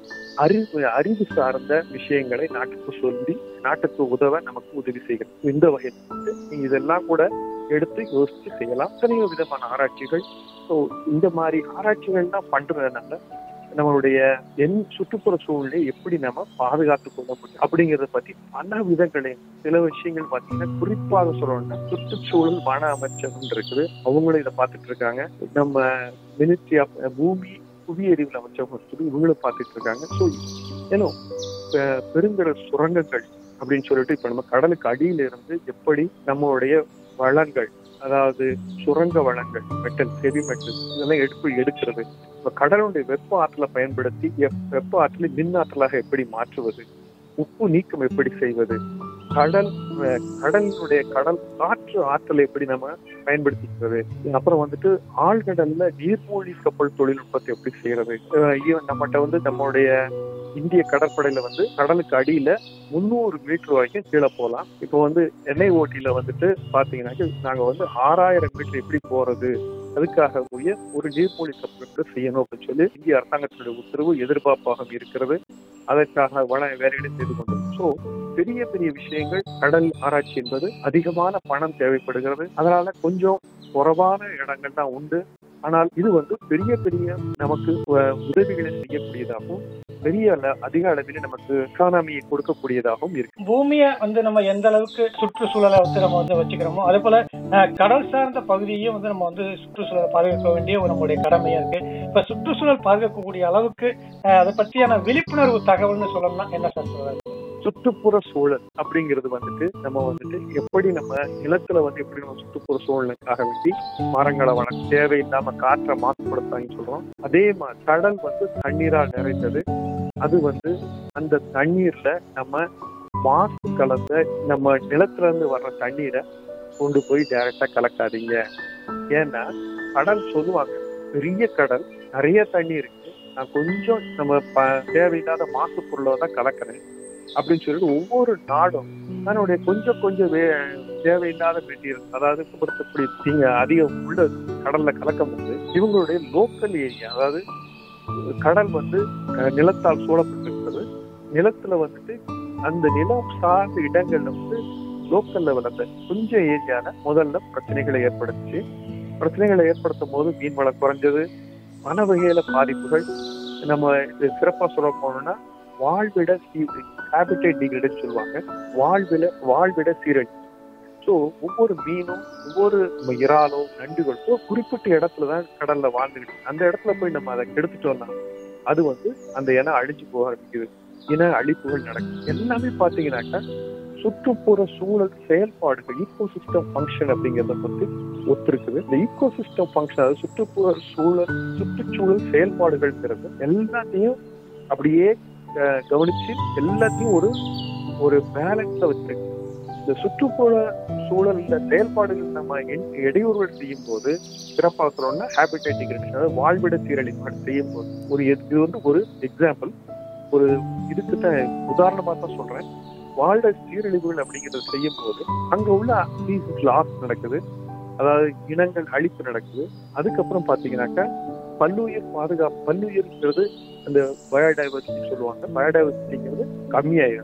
அறிவு அறிவு சார்ந்த விஷயங்களை நாட்டுக்கு சொல்லி நாட்டுக்கு உதவ நமக்கு உதவி செய்கிறது இந்த வகையில் வந்து நீங்க இதெல்லாம் கூட எடுத்து யோசிச்சு செய்யலாம் எத்தனையோ விதமான ஆராய்ச்சிகள் ஸோ இந்த மாதிரி ஆராய்ச்சிகள் தான் பண்றதுனால நம்மளுடைய என் சுற்றுப்புற சூழ்நிலையை எப்படி நம்ம பாதுகாத்து கொள்ள முடியும் அப்படிங்கறத பத்தி பல விதங்களையும் சில விஷயங்கள் பாத்தீங்கன்னா குறிப்பாக சொல்லணும்னா சுற்றுச்சூழல் வன அமைச்சகம் இருக்குது அவங்களும் இதை பார்த்துட்டு இருக்காங்க நம்ம மினிஸ்ட்ரி ஆஃப் பூமி புவியறிவில் அமைச்சகம் இருக்குது இவங்களும் பார்த்துட்டு இருக்காங்க ஸோ ஏன்னோ பெ- பெருங்கடல் சுரங்கங்கள் அப்படின்னு சொல்லிட்டு இப்ப நம்ம கடலுக்கு அடியில இருந்து எப்படி நம்மளுடைய வளங்கள் அதாவது சுரங்க வளங்கள் மெட்டல் ஹெவி மெட்டல் இதெல்லாம் எடுப்பு எடுக்கிறது இப்ப கடலுடைய வெப்ப ஆற்றலை பயன்படுத்தி எப்- வெப்ப ஆற்றலை மின் ஆற்றலாக எப்படி மாற்றுவது உப்பு நீக்கம் எப்படி செய்வது கடல் அஹ், கடலினுடைய கடல் காற்று ஆற்றலை எப்படி நம்ம பயன்படுத்திக்கிறது அப்புறம் வந்துட்டு ஆழ்கடல்ல நீர்மூழ்கி கப்பல் தொழில்நுட்பத்தை எப்படி செய்யறது அஹ், ஈவன் நம்மகிட்ட வந்து நம்மளுடைய இந்திய கடற்படையில வந்து கடலுக்கு அடியில முந்நூறு மீட்டர் வரைக்கும் கீழே போகலாம் இப்போ வந்து எண்ணெய் ஓட்டியில வந்துட்டு பாத்தீங்கன்னாக்க நாங்க வந்து ஆறாயிரம் மீட்டர் எப்படி போறது அதுக்காக உரிய ஒரு நீர்மூழ்கி கப்பலுக்கு செய்யணும் அப்படின்னு சொல்லி இந்திய அரசாங்கத்தினுடைய உத்தரவு எதிர்பார்ப்பாக இருக்கிறது அதற்காக வள வேலைகளை செய்து கொண்டோம் ஸோ பெரிய பெரிய விஷயங்கள் கடல் ஆராய்ச்சி என்பது அதிகமான பணம் தேவைப்படுகிறது அதனால கொஞ்சம் குறைவான இடங்கள் தான் உண்டு ஆனால் இது வந்து பெரிய பெரிய நமக்கு அஹ், உதவிகளை செய்யக்கூடியதாகவும் பெரிய அள- அதிக அளவில் நமக்கு எக்கானமியை கொடுக்கக்கூடியதாகவும் இருக்கு பூமியை வந்து நம்ம எந்த அளவுக்கு சுற்றுச்சூழலை வந்து நம்ம வந்து வச்சுக்கிறோமோ அதே போல அஹ், கடல் சார்ந்த பகுதியையும் வந்து நம்ம வந்து சுற்றுச்சூழலை பாதுகாக்க வேண்டிய ஒரு நம்மளுடைய கடமையா இருக்கு இப்ப சுற்றுச்சூழல் பாதுகாக்கக்கூடிய அளவுக்கு அஹ், அதை பற்றியான விழிப்புணர்வு தகவல்னு சொல்லணும்னா என்ன சார் சொல்றாரு சுற்றுப்புற சூழல் அப்படிங்கிறது வந்துட்டு நம்ம வந்துட்டு எப்படி நம்ம நிலத்துல வந்து எப்படி நம்ம சுற்றுப்புற சூழலுக்காக வேண்டி மரங்களை வளர்க்க தேவையில்லாம காற்றை மாசுபடுத்தாங்கன்னு சொல்றோம் அதே மாதிரி கடல் வந்து தண்ணீரால் நிறைந்தது அது வந்து அந்த தண்ணீர்ல நம்ம மாசு கலந்த நம்ம நிலத்துல இருந்து வர்ற தண்ணீரை கொண்டு போய் டைரக்டா கலக்காதீங்க ஏன்னா கடல் சொல்லுவாங்க பெரிய கடல் நிறைய தண்ணி இருக்கு நான் கொஞ்சம் நம்ம ப- தேவையில்லாத மாசு பொருளை தான் கலக்கிறேன் அப்படின்னு சொல்லிட்டு ஒவ்வொரு நாடும் தன்னுடைய கொஞ்சம் கொஞ்சம் வே தேவையில்லாத மெட்டீரியல் அதாவது சுத்தப்படுத்தக்கூடிய தீங்க அதிகம் உள்ள கடல்ல கலக்கும் போது இவங்களுடைய லோக்கல் ஏரியா அதாவது கடல் வந்து அஹ், நிலத்தால் சூழப்பட்டிருக்கிறது நிலத்துல வந்துட்டு அந்த நிலம் சார்ந்த இடங்கள்ல வந்து லோக்கல் லெவல் அந்த கொஞ்சம் ஏரியால முதல்ல பிரச்சனைகளை ஏற்படுத்துச்சு பிரச்சனைகளை ஏற்படுத்தும் போது மீன் வளம் குறைஞ்சது வன வகையில பாதிப்புகள் நம்ம இது சிறப்பா சொல்ல போனோம்னா வாழ்விட சீ ஹேபிடேட் டிகிரேட் சொல்லுவாங்க வாழ்விட வாழ்விட சீரழி ஸோ ஒவ்வொரு மீனும் ஒவ்வொரு இறாலோ நண்டுகளோ ஒரு குறிப்பிட்ட இடத்துல தான் கடல்ல வாழ்ந்துகிட்டு இருக்கு. அந்த இடத்துல போய் நம்ம அதை கெடுத்துட்டோம்னா அது வந்து அந்த இனம் அழிஞ்சு போக ஆரம்பிக்குது இன அழிப்புகள் நடக்கும் எல்லாமே பாத்தீங்கன்னாக்கா சுற்றுப்புற சூழல் செயல்பாடுகள் ஈகோ சிஸ்டம் ஃபங்க்ஷன் அப்படிங்கிறத பத்தி ஒத்துருக்குது இந்த ஈகோ சிஸ்டம் ஃபங்க்ஷன் அதாவது சுற்றுப்புற சூழல் சுற்றுச்சூழல் செயல்பாடுகள்ங்கிறது எல்லாத்தையும் அப்படியே அஹ், கவனிச்சு எல்லாத்தையும் ஒரு ஒரு பேலன்ஸை வச்சிருக்கு இந்த சுற்றுப்புற சூழல்ல செயல்பாடுகள் நம்ம என்- இடையூறுகள் செய்யும் போது சிறப்பாக சொல்லணும்னா ஹேபிடேட் டிகிரேஷன் அதாவது வாழ்விட சீரழிவுகள் செய்யும் போது ஒரு எது- இது வந்து ஒரு எக்ஸாம்பிள் ஒரு இதுக்கு தான் உதாரணமா தான் சொல்றேன் வாழ்விட சீரழிவுகள் அப்படிங்கறத செய்யும் போது அங்க உள்ள ஸ்பீசிஸ் லாஸ் நடக்குது அதாவது இனங்கள் அழிப்பு நடக்குது அதுக்கப்புறம் பாத்தீங்கன்னாக்கா பல்லுயிர் பாதுகாப்பு பல்லுயிர்ங்கிறது அந்த பயோடைவர்சிட்டி சொல்லுவாங்க பயோடைவர்சிட்டிங்கிறது கம்மியாயிருது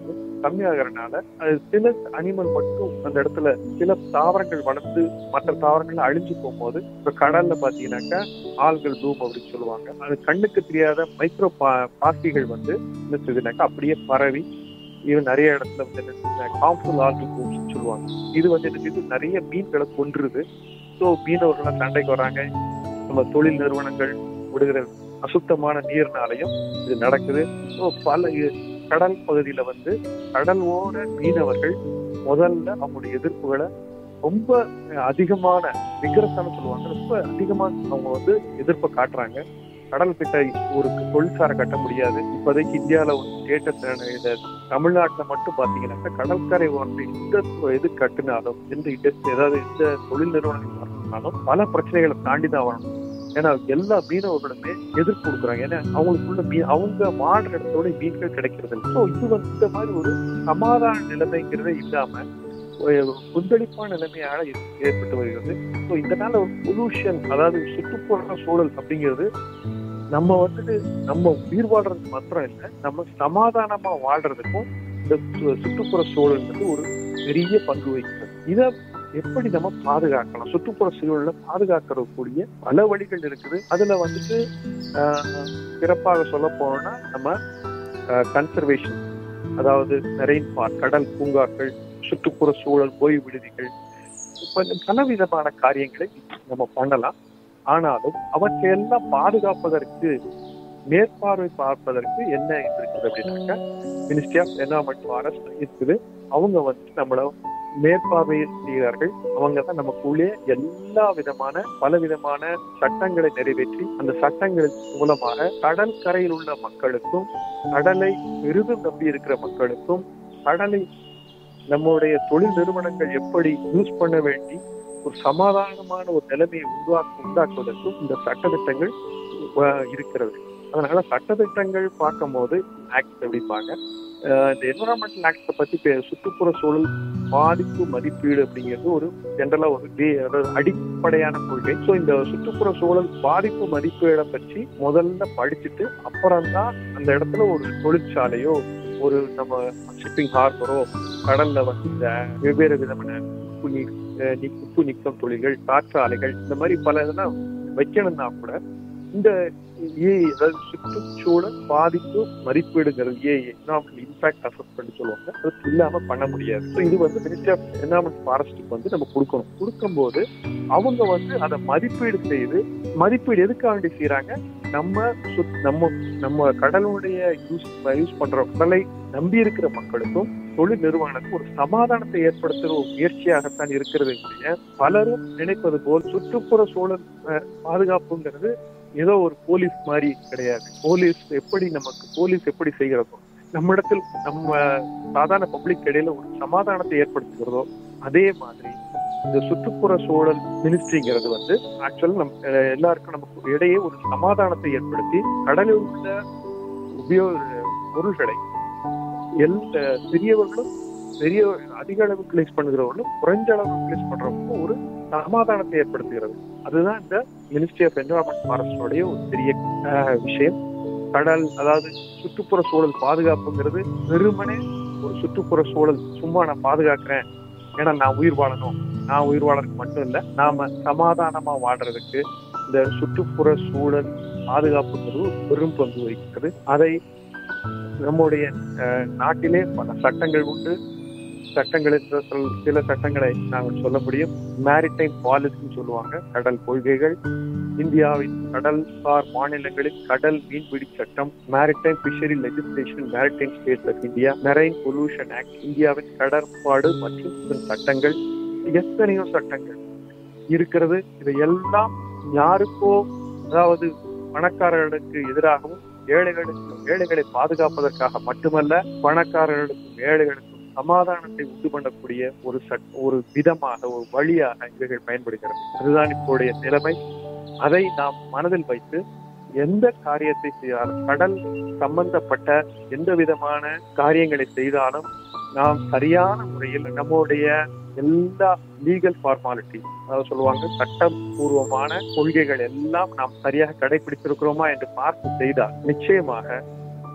கம்மியாகிறதுனால அது சில அனிமல் மட்டும் அந்த இடத்துல சில தாவரங்கள் வளர்ந்து மற்ற தாவரங்கள் அழிஞ்சு போகும்போது இப்ப கடல்ல பாத்தீங்கன்னாக்கா ஆள்கள் ப்ளூம் அப்படின்னு சொல்லுவாங்க அது கண்ணுக்கு தெரியாத மைக்ரோ பாசிகள் வந்து என்ன செய்யுதுனாக்கா அப்படியே பரவி இது நிறைய இடத்துல வந்து என்ன காம்ஃபுல் ஆல்கள் ப்ளூம்ஸ் சொல்லுவாங்க இது வந்து என்ன செய்யுது நிறைய மீன்களை கொன்றுது ஸோ மீனவர்கள் சண்டைக்கு வராங்க நம்ம தொழில் நிறுவனங்கள் விடுகிற அசுத்தமான நீர்னாலையும் இது நடக்குது ஸோ பல இ- கடல் பகுதியில வந்து கடல் ஓர மீனவர்கள் முதல்ல அவங்களுடைய எதிர்ப்புகளை ரொம்ப அஹ், அதிகமான விக்ரத்தான சொல்லுவாங்க ரொம்ப அதிகமா அவங்க வந்து எதிர்ப்பை காட்டுறாங்க கடல் கிட்ட ஒரு தொழிற்சாலை கட்ட முடியாது இப்போதைக்கு இந்தியாவில ஒரு ஸ்டேட்டஸ் இந்த தமிழ்நாட்டுல மட்டும் பாத்தீங்கன்னாக்கா கடற்கரை ஓரத்தில் எந்த இது கட்டினாலும் எந்த இண்டஸ்ட்ரி ஏதாவது எந்த தொழில் நிறுவனங்கள் வரணும்னாலும் பல பிரச்சனைகளை தாண்டி தான் வரணும் ஏன்னா எல்லா மீனவர்களுமே எதிர்ப்பு கொடுக்குறாங்க ஏன்னா அவங்களுக்குள்ள மீன் அவங்க மாடுற இடத்தோட மீன்கள் கிடைக்கிறது இல்லை ஸோ இது வந்து இந்த மாதிரி ஒரு சமாதான நிலைமைங்கிறதே இல்லாம ஒரு கொந்தளிப்பான நிலைமையாக இது ஏற்பட்டு வருகிறது ஸோ இதனால ஒரு பொல்யூஷன் அதாவது சுற்றுப்புற சூழல் அப்படிங்கிறது நம்ம வந்துட்டு நம்ம உயிர் வாழ்றதுக்கு மாத்திரம் இல்லை நம்ம சமாதானமா வாழ்றதுக்கும் இந்த சு- சுற்றுப்புற சூழல் வந்து ஒரு பெரிய பங்கு வகிக்கிறது இதை எப்படி நம்ம பாதுகாக்கலாம் சுற்றுப்புற சூழலை பாதுகாக்கக்கூடிய பல வழிகள் இருக்குது அதுல வந்துட்டு ஆஹ், சிறப்பாக சொல்ல போனோம்னா நம்ம கன்சர்வேஷன் அதாவது மெரெயின் பார்க் கடல் பூங்காக்கள் சுற்றுப்புற சூழல் ஓய்வு விடுதிகள் இப்ப இந்த பலவிதமான காரியங்களை நம்ம பண்ணலாம் ஆனாலும் அவற்றையெல்லாம் பாதுகாப்பதற்கு மேற்பார்வை பார்ப்பதற்கு என்ன இருக்குது அப்படின்னாக்கா மினிஸ்ட்ரி ஆஃப் என்வரன்மெண்ட் ஃபாரஸ்ட் இருக்குது அவங்க வந்து நம்மள மேற்பார்வை செய்கிறார்கள் அவங்க தான் நமக்குள்ளே எல்லா விதமான பல விதமான சட்டங்களை நிறைவேற்றி அந்த சட்டங்கள் மூலமாக கடல் கரையில் உள்ள மக்களுக்கும் கடலை பெரிதும் நம்பி இருக்கிற மக்களுக்கும் கடலை நம்முடைய தொழில் நிறுவனங்கள் எப்படி யூஸ் பண்ண வேண்டி ஒரு சமாதானமான ஒரு நிலைமையை உருவாக்க உண்டாக்குவதற்கும் இந்த சட்டத்திட்டங்கள் அஹ், இருக்கிறது அதனால சட்டத்திட்டங்கள் பார்க்கும்போது ஆக்ட் அப்படிம்பாங்க அஹ், இந்த என்வரான்மெண்டல் ஆக்டை பத்தி பே- சுற்றுப்புற சூழல் பாதிப்பு மதிப்பீடு அப்படிங்கிறது ஒரு ஜென்ரலா ஒரு வே- அதாவது அடிப்படையான கொள்கை ஸோ இந்த சுற்றுப்புற சூழல் பாதிப்பு மதிப்பீடை பற்றி முதல்ல படிச்சுட்டு அப்புறம்தான் அந்த இடத்துல ஒரு தொழிற்சாலையோ ஒரு நம்ம ஷிப்பிங் ஹார்பரோ கடல்ல வந்து இந்த வெவ்வேறு விதமான உப்பு நீர் அஹ் நீ- உப்பு நீக்கம் தொழில்கள் காற்றாலைகள் இந்த மாதிரி பல இதெல்லாம் வைக்கணும்னா கூட இந்த ஏ அதாவது சுற்றுச்சூழல் பாதிப்பு மதிப்பீடுங்கிறது ஏ எக்கனாமிக் இம்பாக்ட் அசஸ்மெண்ட் சொல்லுவாங்க அது இல்லாம பண்ண முடியாது ஸோ இது வந்து மினிஸ்ட்ரி ஆஃப் என்வரன்மெண்ட் ஃபாரஸ்ட்டுக்கு வந்து நம்ம கொடுக்கணும் கொடுக்கும்போது அவங்க வந்து அதை மதிப்பீடு செய்து மதிப்பீடு எதுக்காக வேண்டி செய்யறாங்க நம்ம சுத்- நம்ம நம்ம கடலுடைய யூஸ் யூஸ் பண்ற கடலை நம்பி இருக்கிற மக்களுக்கும் தொழில் நிறுவனத்துக்கும் ஒரு சமாதானத்தை ஏற்படுத்துற ஒரு முயற்சியாகத்தான் இருக்கிறது ஒழிய பலரும் நினைப்பது போல் சுற்றுப்புற சூழல் அஹ், பாதுகாப்புங்கிறது ஏதோ ஒரு போலீஸ் மாதிரி கிடையாது போலீஸ் எப்படி நமக்கு போலீஸ் எப்படி செய்கிறதோ நம்ம இடத்தில் நம்ம சாதாரண பப்ளிக் இடையில ஒரு சமாதானத்தை ஏற்படுத்துகிறதோ அதே மாதிரி இந்த சுற்றுப்புற சூழல் மினிஸ்ட்ரிங்கிறது வந்து ஆக்சுவலா நம் அஹ், எல்லாருக்கும் நமக்கு இடையே ஒரு சமாதானத்தை ஏற்படுத்தி கடலில் உள்ள உபயோக பொருள்களை எந்த சிறியவர்களும் பெரிய அதிக அளவு யூட்டிலைஸ் பண்ணுகிறவர்களும் குறைஞ்ச அளவு யூட்டிலைஸ் பண்றவங்களுக்கும் ஒரு சமாதானத்தை ஏற்படுத்துகிறது அதுதான் இந்த மினிஸ்ட்ரி ஆஃப் என்வரான்மெண்ட் ஃபாரஸ்டோடைய ஒரு பெரிய அஹ், விஷயம் கடல் அதாவது சுற்றுப்புற சூழல் பாதுகாப்புங்கிறது வெறுமனே ஒரு சுற்றுப்புற சூழல் சும்மா நான் பாதுகாக்கிறேன் ஏன்னா நான் உயிர் வாழணும் நான் உயிர் வாழறதுக்கு மட்டும் இல்ல நாம சமாதானமா வாழ்றதுக்கு இந்த சுற்றுப்புற சூழல் பாதுகாப்புங்கிறது ஒரு பெரும் பங்கு வகிக்கிறது அதை நம்முடைய அஹ், நாட்டிலே பல சட்டங்கள் உண்டு சட்டங்கள் என்ற சொல் சில சட்டங்களை நாங்கள் சொல்ல முடியும் மேரிடைம் பாலிசின்னு சொல்லுவாங்க கடல் கொள்கைகள் இந்தியாவின் கடல் சார் மாநிலங்களில் கடல் மீன்பிடி சட்டம் maritime fishery legislation maritime states of India marine pollution act இந்தியாவின் கடற்பாடு மற்றும் இதன் சட்டங்கள் எத்தனையோ சட்டங்கள் இருக்கிறது இதையெல்லாம் யாருக்கோ அதாவது பணக்காரர்களுக்கு எதிராகவும் ஏழைகளுக்கு ஏழைகளை பாதுகாப்பதற்காக மட்டுமல்ல பணக்காரர்களுக்கும் ஏழைகளுக்கும் சமாதானத்தை உண்டு பண்ணக்கூடிய ஒரு சட் ஒரு விதமாக ஒரு வழியாக இவைகள் பயன்படுகிறது அதுதான் இப்போடைய நிலைமை அதை நாம் மனதில் வைத்து எந்த காரியத்தை செய்தாலும் கடல் சம்பந்தப்பட்ட எந்த விதமான காரியங்களை செய்தாலும் நாம் சரியான முறையில் நம்முடைய எல்லா லீகல் ஃபார்மாலிட்டி அதாவது சொல்லுவாங்க சட்டபூர்வமான கொள்கைகள் எல்லாம் நாம் சரியாக கடைபிடித்திருக்கிறோமா என்று பார்த்து செய்தால் நிச்சயமாக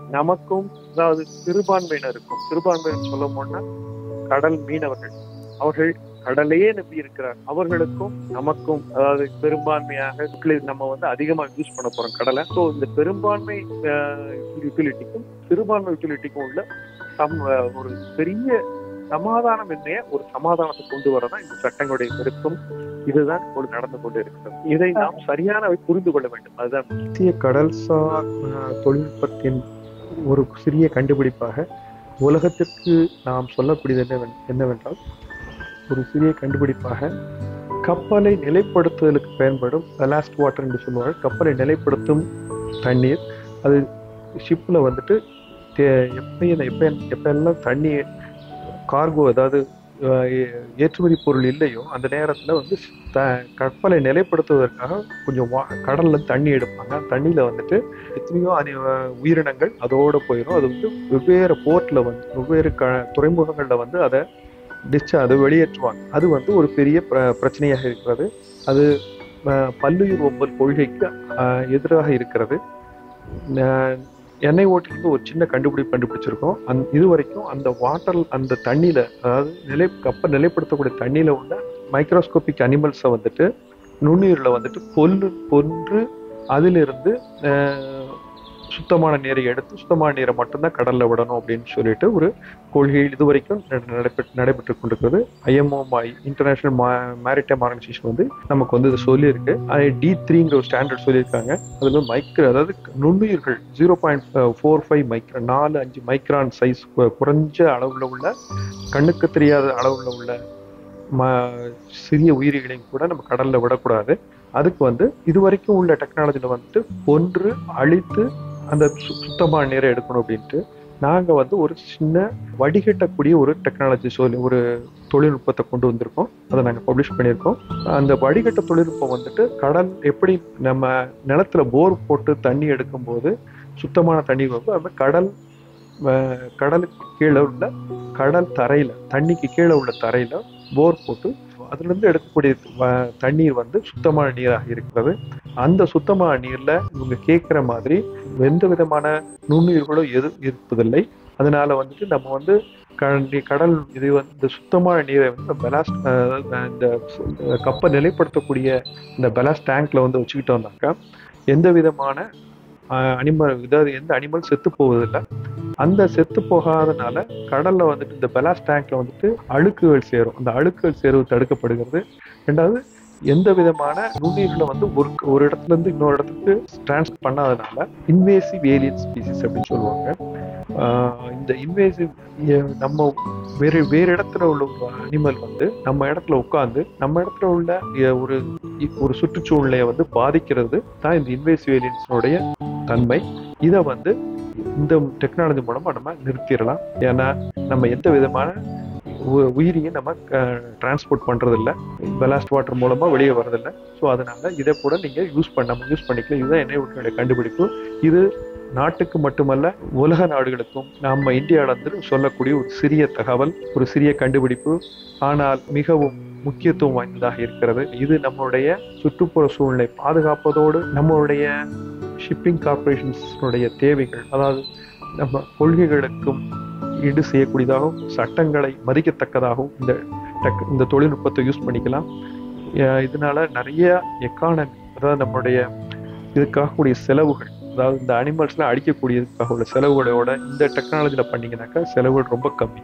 நமக்கும் அதாவது சிறுபான்மையினருக்கும் சிறுபான்மையினர் சொல்ல போனா கடல் மீனவர்கள் அவர்கள் கடலையே நம்பி இருக்கிறார் அவர்களுக்கும் நமக்கும் அதாவது பெரும்பான்மையாக நம்ம வந்து அதிகமா யூஸ் பண்ண போறோம் கடலை ஸோ இந்த பெரும்பான்மை யூட்டிலிட்டிக்கும் சிறுபான்மை யூட்டிலிட்டிக்கும் உள்ள சம் ஒரு பெரிய சமாதானம் என்னைய ஒரு சமாதானத்தை கொண்டு வரதான் இந்த சட்டங்களுடைய விருப்பம் இதுதான் இப்பொழுது நடந்து கொண்டு இருக்கிறது இதை நாம் சரியான புரிந்து கொள்ள வேண்டும் அதுதான் தேசிய கடல்சார் அஹ், தொழில்நுட்பத்தின் ஒரு சிறிய கண்டுபிடிப்பாக உலகத்திற்கு நாம் சொல்லக்கூடியது என்னவென் என்னவென்றால் ஒரு சிறிய கண்டுபிடிப்பாக கப்பலை நிலைப்படுத்துதலுக்கு பயன்படும் லாஸ்ட் வாட்டர் என்று சொல்லுவாங்க கப்பலை நிலைப்படுத்தும் தண்ணீர் அது ஷிப்பில் வந்துட்டு தே- எப்ப எப்ப எப்பெல்லாம் தண்ணி கார்கோ அதாவது அஹ், ஏ- ஏற்றுமதி பொருள் இல்லையோ அந்த நேரத்தில் வந்து த கப்பலை நிலைப்படுத்துவதற்காக கொஞ்சம் வா கடல்ல தண்ணி எடுப்பாங்க தண்ணியில வந்துட்டு எத்தனையோ அணி உயிரினங்கள் அதோட போயிடும் அது வந்து வெவ்வேறு போர்ட்ல வந்து வெவ்வேறு க துறைமுகங்கள்ல வந்து அதை டிஸ்சா அதை வெளியேற்றுவாங்க அது வந்து ஒரு பெரிய பிர- பிரச்சனையாக இருக்கிறது அது அஹ், பல்லுயிர் ஒவ்வொரு கொள்கைக்கு அஹ், எதிராக இருக்கிறது ந- எண்ணெய் ஓட்டிலிருந்து ஒரு சின்ன கண்டுபிடிப்பு கண்டுபிடிச்சிருக்கோம் அந் இது வரைக்கும் அந்த வாட்டர் அந்த தண்ணியில அதாவது நிலை கப்பல் நிலைப்படுத்தக்கூடிய தண்ணியில உள்ள மைக்ரோஸ்கோபிக் அனிமல்ஸை வந்துட்டு நுண்ணுயிரில் வந்துட்டு கொல்லு கொன்று அதிலிருந்து அஹ், சுத்தமான நீரை எடுத்து சுத்தமான நீரை மட்டும்தான் கடல்ல விடணும் அப்படின்னு சொல்லிட்டு ஒரு கொள்கை இது வரைக்கும் நடைபெற்று நடைபெற்று கொண்டிருக்கிறது ஐஎம்ஓ இன்டர்நேஷனல் மேரிடைம் ஆர்கனைசேஷன் வந்து நமக்கு வந்து இது சொல்லியிருக்கு டி த்ரீங்கிற ஒரு ஸ்டாண்டர்ட் சொல்லியிருக்காங்க அதுல மைக்ரோ அதாவது நுண்ணுயிர்கள் zero point four five micron நாலு அஞ்சு மைக்ரான் சைஸ் குறைஞ்ச அளவுல உள்ள கண்ணுக்கு தெரியாத அளவுல உள்ள ம சிறிய உயிரிகளையும் கூட நம்ம கடல்ல விடக்கூடாது அதுக்கு வந்து இது வரைக்கும் உள்ள டெக்னாலஜில வந்துட்டு கொன்று அழித்து அந்த சு- சுத்தமான நீரை எடுக்கணும் அப்படின்ட்டு நாங்க வந்து ஒரு சின்ன வடிகட்டக்கூடிய ஒரு டெக்னாலஜி சொல்லி ஒரு தொழில்நுட்பத்தை கொண்டு வந்திருக்கோம் அதை நாங்க பப்ளிஷ் பண்ணியிருக்கோம் அந்த வடிகட்ட தொழில்நுட்பம் வந்துட்டு கடல் எப்படி நம்ம நிலத்துல போர் போட்டு தண்ணி எடுக்கும்போது சுத்தமான தண்ணி வரும் அது மாதிரி கடல் அஹ், கடலுக்கு கீழே உள்ள கடல் தரையில தண்ணிக்கு கீழே உள்ள தரையில போர் போட்டு அதுல இருந்து எடுக்கக்கூடிய வ- தண்ணீர் வந்து சுத்தமான நீராக இருக்கிறது அந்த சுத்தமான நீர்ல இவங்க கேட்குற மாதிரி எந்த விதமான நுண்ணுயிர்களும் எது இருப்பதில்லை அதனால வந்துட்டு நம்ம வந்து க- கடல் இது வந்து இந்த சுத்தமான நீரை வந்து பெலாஸ்ட் இந்த கப்பை நிலைப்படுத்தக்கூடிய இந்த பெலாஸ்ட் டேங்க்ல வந்து வச்சுக்கிட்டோம்னாக்கா எந்த விதமான அனிமல் இதாவது எந்த அனிமல் செத்து போவதில்லை அந்த செத்து போகாதனால கடல்ல வந்துட்டு இந்த பெலாஸ்ட் டேங்க்ல வந்துட்டு அழுக்குகள் சேரும் அந்த அழுக்குகள் சேருவது தடுக்கப்படுகிறது ரெண்டாவது எந்த விதமான நுண்ணுயிர்களை வந்து ஒரு ஒரு இடத்துல இருந்து இன்னொரு இடத்துக்கு டிரான்ஸ்ஃபர் பண்ணாதனால இன்வேசிவ் ஏலியன் ஸ்பீசிஸ் அப்படின்னு சொல்லுவாங்க ஆஹ் இந்த இன்வேசிவ் நம்ம வேறு வேறு இடத்துல உள்ள ஒரு அனிமல் வந்து நம்ம இடத்துல உட்காந்து நம்ம இடத்துல உள்ள எ- ஒரு இ- ஒரு சுற்றுச்சூழ்நிலையை வந்து பாதிக்கிறது தான் இந்த இன்வேசிவ் ஏலியன்ஸோடைய தன்மை இதை வந்து இந்த டெக்னாலஜி மூலமா நம்ம நிறுத்திடலாம் ஏன்னா நம்ம எந்த விதமான உ- உயிரியை நம்ம டிரான்ஸ்போர்ட் பண்றது இல்ல பெலாஸ்ட் வாட்டர் மூலமா வெளியே வரதில்லை ஸோ அதனால இதை கூட நீங்க யூஸ் பண்ணாம யூஸ் பண்ணிக்கலாம் இதுதான் எண்ணெய் ஊற்றினுடைய கண்டுபிடிப்பு இது நாட்டுக்கு மட்டுமல்ல உலக நாடுகளுக்கும் நம்ம இந்தியாவில இருந்து சொல்லக்கூடிய ஒரு சிறிய தகவல் ஒரு சிறிய கண்டுபிடிப்பு ஆனால் மிகவும் முக்கியத்துவம் வாய்ந்ததாக இருக்கிறது இது நம்மளுடைய சுற்றுப்புற சூழ்நிலை பாதுகாப்பதோடு நம்மளுடைய ஷிப்பிங் கார்பரேஷன்ஸுடைய தேவைகள் அதாவது நம்ம கொள்கைகளுக்கும் ஈடு செய்யக்கூடியதாகவும் சட்டங்களை மதிக்கத்தக்கதாகவும் இந்த டெக் இந்த தொழில்நுட்பத்தை யூஸ் பண்ணிக்கலாம் அஹ் இதனால நிறைய எக்கானமி அதாவது நம்மளுடைய இதுக்காக கூடிய செலவுகள் அதாவது இந்த அனிமல்ஸ்லாம் அழிக்கக்கூடியதுக்காக உள்ள செலவுகளோட இந்த டெக்னாலஜியில் பண்ணீங்கன்னாக்கா செலவுகள் ரொம்ப கம்மி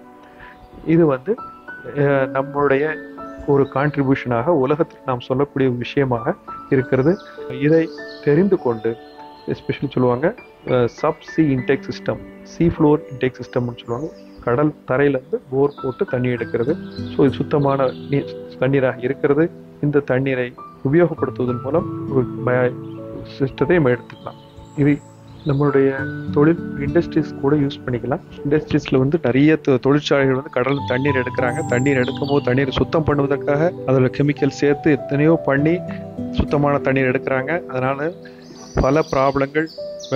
இது வந்து அஹ், நம்மளுடைய ஒரு கான்ட்ரிபியூஷனாக உலகத்துக்கு நாம் சொல்லக்கூடிய ஒரு விஷயமாக இருக்கிறது இதை தெரிந்து கொண்டு எஸ்பெஷலி சொல்லுவாங்க sub sea intake system sea floor intake சிஸ்டம்னு சொல்லுவாங்க கடல் தரையிலேருந்து போர் போட்டு தண்ணி எடுக்கிறது ஸோ இது சுத்தமான நீர் தண்ணீராக இருக்கிறது இந்த தண்ணீரை உபயோகப்படுத்துவதன் மூலம் ஒரு சிஸ்டத்தை நம்ம எடுத்துக்கலாம் இது நம்மளுடைய தொழில் இண்டஸ்ட்ரீஸ் கூட யூஸ் பண்ணிக்கலாம் இண்டஸ்ட்ரீஸ்ல வந்து நிறைய தொ- தொழிற்சாலைகள் வந்து கடல்ல தண்ணீர் எடுக்கிறாங்க தண்ணீர் எடுக்கும் போது தண்ணீர் சுத்தம் பண்ணுவதற்காக அதில் கெமிக்கல் சேர்த்து எத்தனையோ பண்ணி சுத்தமான தண்ணீர் எடுக்கிறாங்க அதனால பல ப்ராப்ளங்கள்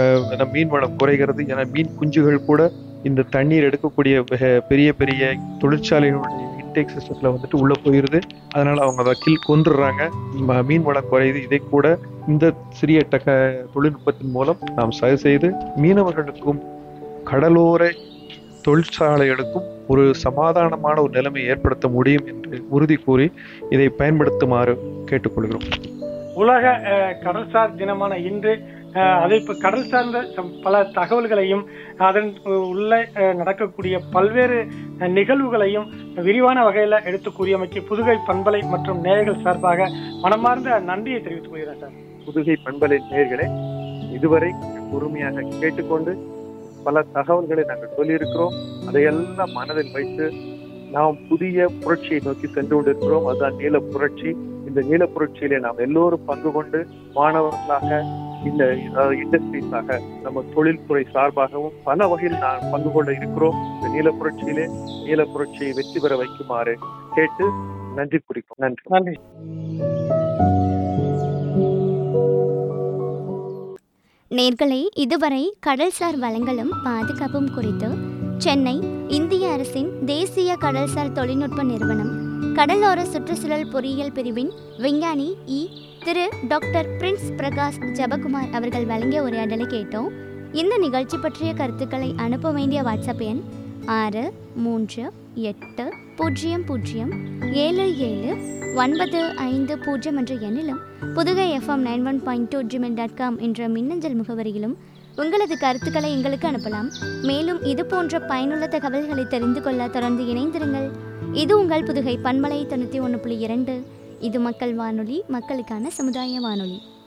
மீன் வளம் குறைகிறது ஏன்னா மீன் குஞ்சுகள் கூட இந்த தண்ணீர் எடுக்கக்கூடிய வெ- பெரிய பெரிய தொழிற்சாலைகளுடைய இன்டேக் சிஸ்டத்துல வந்துட்டு உள்ள போயிருது அதனால அவங்க அதை கில் கொன்றுறாங்க ம- மீன் வளம் குறையுது இதை கூட இந்த சிறிய டெக்க தொழில்நுட்பத்தின் மூலம் நாம் சரி செய்து மீனவர்களுக்கும் கடலோர தொழிற்சாலைகளுக்கும் ஒரு சமாதானமான ஒரு நிலைமை ஏற்படுத்த முடியும் என்று உறுதி கூறி இதை பயன்படுத்துமாறு கேட்டுக்கொள்கிறோம் உலக அஹ், கடல்சார் தினமான இன்று அஹ், அதை இப்ப கடல் சார்ந்த சம்- பல தகவல்களையும் அதன் உள்ள அஹ், நடக்கக்கூடிய பல்வேறு அஹ், நிகழ்வுகளையும் விரிவான வகையில எடுத்து கூறியமைக்கு புதுகை பண்பலை மற்றும் நேயர்கள் சார்பாக மனமார்ந்த நன்றியை தெரிவித்துக் கொள்கிறேன் சார் புதுகை பண்பலின் நேயர்களே இதுவரை பொறுமையாக கேட்டுக்கொண்டு பல தகவல்களை நாங்கள் சொல்லியிருக்கிறோம் அதையெல்லாம் மனதில் வைத்து நாம் புதிய புரட்சியை நோக்கி சென்று கொண்டிருக்கிறோம் அதுதான் நீல புரட்சி இந்த நீல புரட்சியிலே நாம் எல்லோரும் பங்கு கொண்டு மாணவர்களாக இந்த இண்டஸ்ட்ரீஸாக நம்ம தொழில்துறை சார்பாகவும் பல வகையில் நான் பங்கு கொள்ள இருக்கிறோம் இந்த நீல புரட்சியிலே நீல புரட்சியை வெற்றி பெற வைக்குமாறு கேட்டு நன்றி குறிக்கும் நன்றி நன்றி நேர்களை இதுவரை கடல்சார் வளங்களும் பாதுகாப்பும் குறித்து சென்னை இந்திய அரசின் தேசிய கடல்சார் தொழில்நுட்ப நிறுவனம் கடலோர சுற்றுச்சூழல் பொறியியல் பிரிவின் விஞ்ஞானி இ திரு டாக்டர் பிரின்ஸ் பிரகாஷ் ஜபகுமார் அவர்கள் வழங்கிய உரையாடலை கேட்டோம் இந்த நிகழ்ச்சி பற்றிய கருத்துக்களை அனுப்ப வேண்டிய வாட்ஸ்அப் எண் ஆறு மூன்று எட்டு பூஜ்ஜியம் பூஜ்ஜியம் ஏழு ஏழு ஒன்பது ஐந்து பூஜ்ஜியம் என்ற எண்ணிலும் Pudugai FM nine one point two Gmail dot com என்ற மின்னஞ்சல் முகவரியிலும் உங்களது கருத்துக்களை எங்களுக்கு அனுப்பலாம் மேலும் இது போன்ற பயனுள்ள தகவல்களை தெரிந்து கொள்ள தொடர்ந்து இணைந்திருங்கள் இது உங்கள் புதுகை பண்பலை தொண்ணூற்றி ஒன்று புள்ளி இரண்டு இது மக்கள் வானொலி மக்களுக்கான சமுதாய வானொலி